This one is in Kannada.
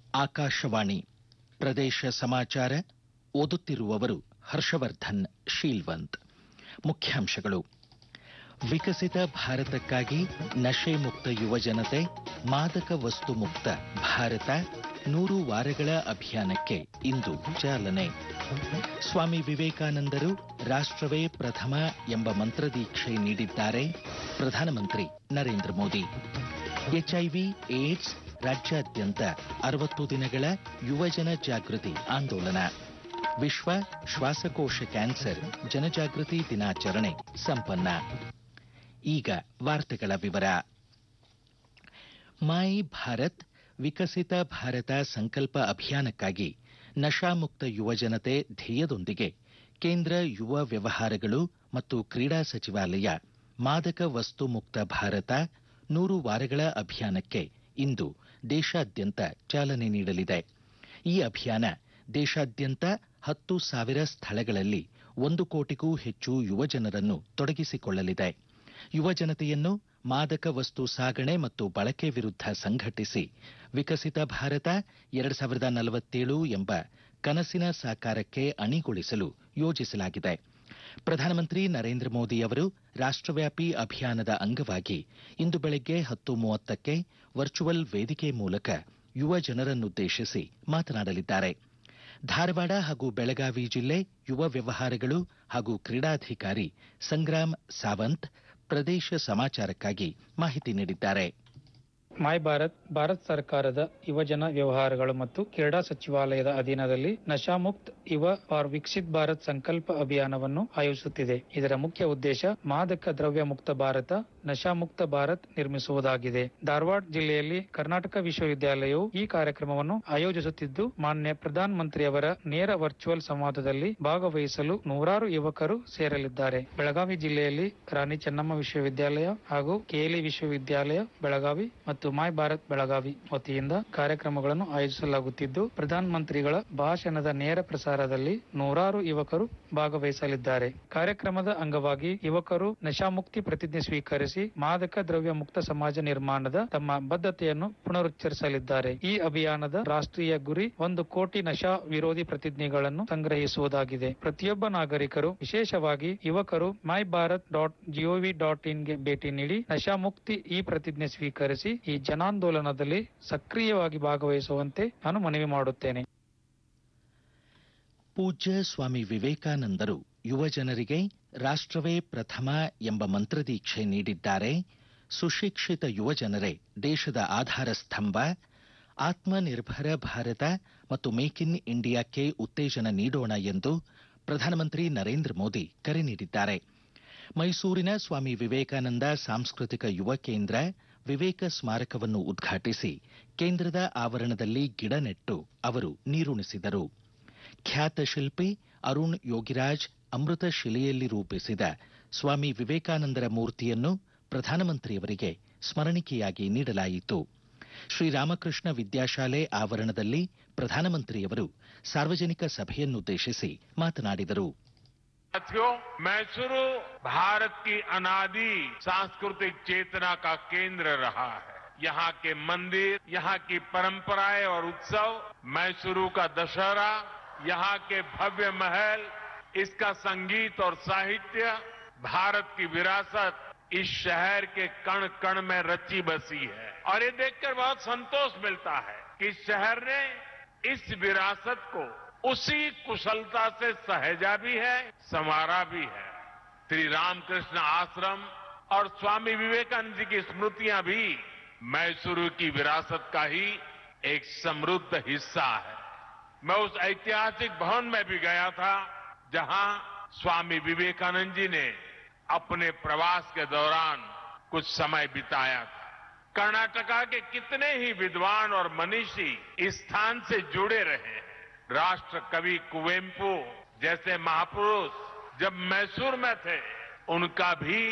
ಆಕಾಶವಾಣಿ ಪ್ರದೇಶ ಸಮಾಚಾರ ಓದುತ್ತಿರುವವರು ಹರ್ಷವರ್ಧನ್ ಶೀಲ್ವಂತ್ ಮುಖ್ಯಾಂಶಗಳು ವಿಕಸಿತ ಭಾರತಕ್ಕಾಗಿ ನಶೆ ಮುಕ್ತ ಯುವಜನತೆ ಮಾದಕ ವಸ್ತು ಮುಕ್ತ ಭಾರತ ನೂರು ವಾರಗಳ ಅಭಿಯಾನಕ್ಕೆ ಇಂದು ಚಾಲನೆ ಸ್ವಾಮಿ ವಿವೇಕಾನಂದರು ರಾಷ್ಟ್ರವೇ ಪ್ರಥಮ ಎಂಬ ಮಂತ್ರದೀಕ್ಷೆ ನೀಡಿದ್ದಾರೆ ಪ್ರಧಾನಮಂತ್ರಿ ನರೇಂದ್ರ ಮೋದಿ ಎಚ್ಐವಿ ಏಡ್ಸ್ ರಾಜ್ಯಾದ್ಯಂತ ಅರವತ್ತು ದಿನಗಳ ಯುವಜನ ಜಾಗೃತಿ ಆಂದೋಲನ ವಿಶ್ವ ಶ್ವಾಸಕೋಶ ಕ್ಯಾನ್ಸರ್ ಜನಜಾಗೃತಿ ದಿನಾಚರಣೆ ಸಂಪನ್ನ ಈಗ ವಾರ್ತೆಗಳ ವಿವರ ಮೈ ಭಾರತ್ ವಿಕಸಿತ ಭಾರತ ಸಂಕಲ್ಪ ಅಭಿಯಾನಕ್ಕಾಗಿ ನಶಾಮುಕ್ತ ಯುವಜನತೆ ಧ್ಯೇಯದೊಂದಿಗೆ ಕೇಂದ್ರ ಯುವ ವ್ಯವಹಾರಗಳು ಮತ್ತು ಕ್ರೀಡಾ ಸಚಿವಾಲಯ ಮಾದಕ ವಸ್ತು ಮುಕ್ತ ಭಾರತ ನೂರು ವಾರಗಳ ಅಭಿಯಾನಕ್ಕೆ ಇಂದು ದೇಶಾದ್ಯಂತ ಚಾಲನೆ ನೀಡಲಿದೆ ಈ ಅಭಿಯಾನ ದೇಶಾದ್ಯಂತ ಹತ್ತು ಸಾವಿರ ಸ್ಥಳಗಳಲ್ಲಿ ಒಂದು ಕೋಟಿಗೂ ಹೆಚ್ಚು ಯುವಜನರನ್ನು ತೊಡಗಿಸಿಕೊಳ್ಳಲಿದೆ ಯುವಜನತೆಯನ್ನು ಮಾದಕ ವಸ್ತು ಸಾಗಣೆ ಮತ್ತು ಬಳಕೆ ವಿರುದ್ಧ ಸಂಘಟಿಸಿ ವಿಕಸಿತ ಭಾರತ ಎರಡು ಸಾವಿರದ ನಲವತ್ತೇಳು ಎಂಬ ಕನಸಿನ ಸಾಕಾರಕ್ಕೆ ಅಣಿಗೊಳಿಸಲು ಯೋಜಿಸಲಾಗಿದೆ ಪ್ರಧಾನಮಂತ್ರಿ ನರೇಂದ್ರ ಮೋದಿ ಅವರು ರಾಷ್ಟ್ರವ್ಯಾಪಿ ಅಭಿಯಾನದ ಅಂಗವಾಗಿ ಇಂದು ಬೆಳಗ್ಗೆ ಹತ್ತು ಮೂವತ್ತಕ್ಕೆ ವರ್ಚುವಲ್ ವೇದಿಕೆ ಮೂಲಕ ಯುವ ಜನರನ್ನುದ್ದೇಶಿಸಿ ಮಾತನಾಡಲಿದ್ದಾರೆ ಧಾರವಾಡ ಹಾಗೂ ಬೆಳಗಾವಿ ಜಿಲ್ಲೆ ಯುವ ವ್ಯವಹಾರಗಳು ಹಾಗೂ ಕ್ರೀಡಾಧಿಕಾರಿ ಸಂಗ್ರಾಮ್ ಸಾವಂತ್ ಪ್ರದೇಶ ಸಮಾಚಾರಕ್ಕಾಗಿ ಮಾಹಿತಿ ನೀಡಿದ್ದಾರೆ ಮೈ ಭಾರತ್ ಭಾರತ ಸರ್ಕಾರದ ಯುವಜನ ವ್ಯವಹಾರಗಳು ಮತ್ತು ಕ್ರೀಡಾ ಸಚಿವಾಲಯದ ಅಧೀನದಲ್ಲಿ ನಶಾಮುಕ್ತ್ ಯುವ ಫಾರ್ ವಿಕಸಿತ್ ಭಾರತ್ ಸಂಕಲ್ಪ ಅಭಿಯಾನವನ್ನು ಆಯೋಜಿಸುತ್ತಿದೆ ಇದರ ಮುಖ್ಯ ಉದ್ದೇಶ ಮಾದಕ ದ್ರವ್ಯ ಮುಕ್ತ ಭಾರತ ನಶಾಮುಕ್ತ ಭಾರತ್ ನಿರ್ಮಿಸುವುದಾಗಿದೆ ಧಾರವಾಡ ಜಿಲ್ಲೆಯಲ್ಲಿ ಕರ್ನಾಟಕ ವಿಶ್ವವಿದ್ಯಾಲಯವು ಈ ಕಾರ್ಯಕ್ರಮವನ್ನು ಆಯೋಜಿಸುತ್ತಿದ್ದು ಮಾನ್ಯ ಪ್ರಧಾನ ಮಂತ್ರಿಯವರ ನೇರ ವರ್ಚುವಲ್ ಸಂವಾದದಲ್ಲಿ ಭಾಗವಹಿಸಲು ನೂರಾರು ಯುವಕರು ಸೇರಲಿದ್ದಾರೆ ಬೆಳಗಾವಿ ಜಿಲ್ಲೆಯಲ್ಲಿ ರಾಣಿ ಚೆನ್ನಮ್ಮ ವಿಶ್ವವಿದ್ಯಾಲಯ ಹಾಗೂ ಕೆಎಲ್ಇ ವಿಶ್ವವಿದ್ಯಾಲಯ ಬೆಳಗಾವಿ ಮತ್ತು ಮೈ ಭಾರತ್ ಬೆಳಗಾವಿ ವತಿಯಿಂದ ಕಾರ್ಯಕ್ರಮಗಳನ್ನು ಆಯೋಜಿಸಲಾಗುತ್ತಿದ್ದು ಪ್ರಧಾನ ಮಂತ್ರಿಗಳ ಭಾಷಣದ ನೇರ ಪ್ರಸಾರದಲ್ಲಿ ನೂರಾರು ಯುವಕರು ಭಾಗವಹಿಸಲಿದ್ದಾರೆ ಕಾರ್ಯಕ್ರಮದ ಅಂಗವಾಗಿ ಯುವಕರು ನಶಾಮುಕ್ತಿ ಪ್ರತಿಜ್ಞೆ ಸ್ವೀಕರಿಸಿ ಮಾದಕ ದ್ರವ್ಯ ಮುಕ್ತ ಸಮಾಜ ನಿರ್ಮಾಣದ ತಮ್ಮ ಬದ್ಧತೆಯನ್ನು ಪುನರುಚ್ಚರಿಸಲಿದ್ದಾರೆ ಈ ಅಭಿಯಾನದ ರಾಷ್ಟ್ರೀಯ ಗುರಿ ಒಂದು ಕೋಟಿ ನಶಾ ವಿರೋಧಿ ಪ್ರತಿಜ್ಞೆಗಳನ್ನು ಸಂಗ್ರಹಿಸುವುದಾಗಿದೆ ಪ್ರತಿಯೊಬ್ಬ ನಾಗರಿಕರು ವಿಶೇಷವಾಗಿ ಯುವಕರು my Bharat dot G O V dot ಇನ್ಗೆ ಭೇಟಿ ನೀಡಿ ನಶಾಮುಕ್ತಿ ಈ ಪ್ರತಿಜ್ಞೆ ಸ್ವೀಕರಿಸಿ ಈ ಜನಾಂದೋಲನದಲ್ಲಿ ಸಕ್ರಿಯವಾಗಿ ಭಾಗವಹಿಸುವಂತೆ ನಾನು ಮನವಿ ಮಾಡುತ್ತೇನೆ ಪೂಜ್ಯ ಸ್ವಾಮಿ ವಿವೇಕಾನಂದರು ಯುವಜನರಿಗೆ ರಾಷ್ಟ್ರವೇ ಪ್ರಥಮ ಎಂಬ ಮಂತ್ರದೀಕ್ಷೆ ನೀಡಿದ್ದಾರೆ ಸುಶಿಕ್ಷಿತ ಯುವಜನರೇ ದೇಶದ ಆಧಾರ ಸ್ತಂಭ ಆತ್ಮನಿರ್ಭರ ಭಾರತ ಮತ್ತು ಮೇಕ್ ಇನ್ ಇಂಡಿಯಾಕ್ಕೆ ಉತ್ತೇಜನ ನೀಡೋಣ ಎಂದು ಪ್ರಧಾನಮಂತ್ರಿ ನರೇಂದ್ರ ಮೋದಿ ಕರೆ ನೀಡಿದ್ದಾರೆ ಮೈಸೂರಿನ ಸ್ವಾಮಿ ವಿವೇಕಾನಂದ ಸಾಂಸ್ಕೃತಿಕ ಯುವ ಕೇಂದ್ರ ವಿವೇಕ ಸ್ಮಾರಕವನ್ನು ಉದ್ಘಾಟಿಸಿ ಕೇಂದ್ರದ ಆವರಣದಲ್ಲಿ ಗಿಡ ನೆಟ್ಟು ಅವರು ನೀರುಣಿಸಿದರು ಖ್ಯಾತ ಶಿಲ್ಪಿ ಅರುಣ್ ಯೋಗಿರಾಜ್ ಅಮೃತ ಶಿಲೆಯಲ್ಲಿ ರೂಪಿಸಿದ ಸ್ವಾಮಿ ವಿವೇಕಾನಂದರ ಮೂರ್ತಿಯನ್ನು ಪ್ರಧಾನಮಂತ್ರಿಯವರಿಗೆ ಸ್ಮರಣಿಕೆಯಾಗಿ ನೀಡಲಾಯಿತು ಶ್ರೀರಾಮಕೃಷ್ಣ ವಿದ್ಯಾಶಾಲೆ ಆವರಣದಲ್ಲಿ ಪ್ರಧಾನಮಂತ್ರಿಯವರು ಸಾರ್ವಜನಿಕ ಸಭೆಯನ್ನುದ್ದೇಶಿಸಿ ಮಾತನಾಡಿದರು साथियों मैसूरू भारत की अनादि सांस्कृतिक चेतना का केंद्र रहा है यहाँ के मंदिर यहाँ की परंपराएं और उत्सव मैसूरू का दशहरा यहाँ के भव्य महल इसका संगीत और साहित्य भारत की विरासत इस शहर के कण कण में रची बसी है और ये देखकर बहुत संतोष मिलता है कि इस शहर ने इस विरासत को उसी कुशलता से सहेजा भी है संवारा भी है श्री रामकृष्ण आश्रम और स्वामी विवेकानंद जी की स्मृतियां भी मैसूरू की विरासत का ही एक समृद्ध हिस्सा है मैं उस ऐतिहासिक भवन में भी गया था जहां स्वामी विवेकानंद जी ने अपने प्रवास के दौरान कुछ समय बिताया था कर्नाटका के कितने ही विद्वान और मनीषी इस स्थान से जुड़े रहे हैं राष्ट्र कवि कुवेम्पु जैसे महापुरुष जब मैसूर में थे उनका भी